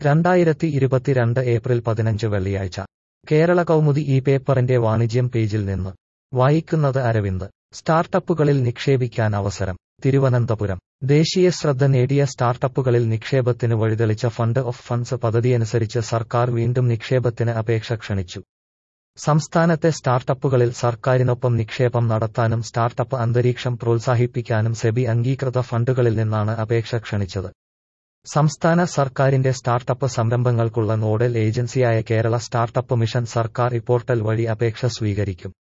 രണ്ടായിരത്തി ഇരുപത്തിരണ്ട് ഏപ്രിൽ പതിനഞ്ച് വെള്ളിയാഴ്ച കേരള കൗമുദി ഈ പേപ്പറിന്റെ വാണിജ്യം പേജിൽ നിന്ന് വായിക്കുന്നത് അരവിന്ദ് സ്റ്റാർട്ടപ്പുകളിൽ നിക്ഷേപിക്കാൻ അവസരം തിരുവനന്തപുരം ദേശീയ ശ്രദ്ധ നേടിയ സ്റ്റാർട്ടപ്പുകളിൽ നിക്ഷേപത്തിന് വഴിതെളിച്ച ഫണ്ട് ഓഫ് ഫണ്ട്സ് പദ്ധതിയനുസരിച്ച് സർക്കാർ വീണ്ടും നിക്ഷേപത്തിന് അപേക്ഷ ക്ഷണിച്ചു സംസ്ഥാനത്തെ സ്റ്റാർട്ടപ്പുകളിൽ സർക്കാരിനൊപ്പം നിക്ഷേപം നടത്താനും സ്റ്റാർട്ടപ്പ് അന്തരീക്ഷം പ്രോത്സാഹിപ്പിക്കാനും സെബി അംഗീകൃത ഫണ്ടുകളിൽ നിന്നാണ് അപേക്ഷ ക്ഷണിച്ചത് സംസ്ഥാന സർക്കാരിന്റെ സ്റ്റാർട്ടപ്പ് സംരംഭങ്ങൾക്കുള്ള നോഡൽ ഏജൻസിയായ കേരള സ്റ്റാർട്ടപ്പ് മിഷൻ സർക്കാർ പോർട്ടൽ വഴി അപേക്ഷ സ്വീകരിക്കും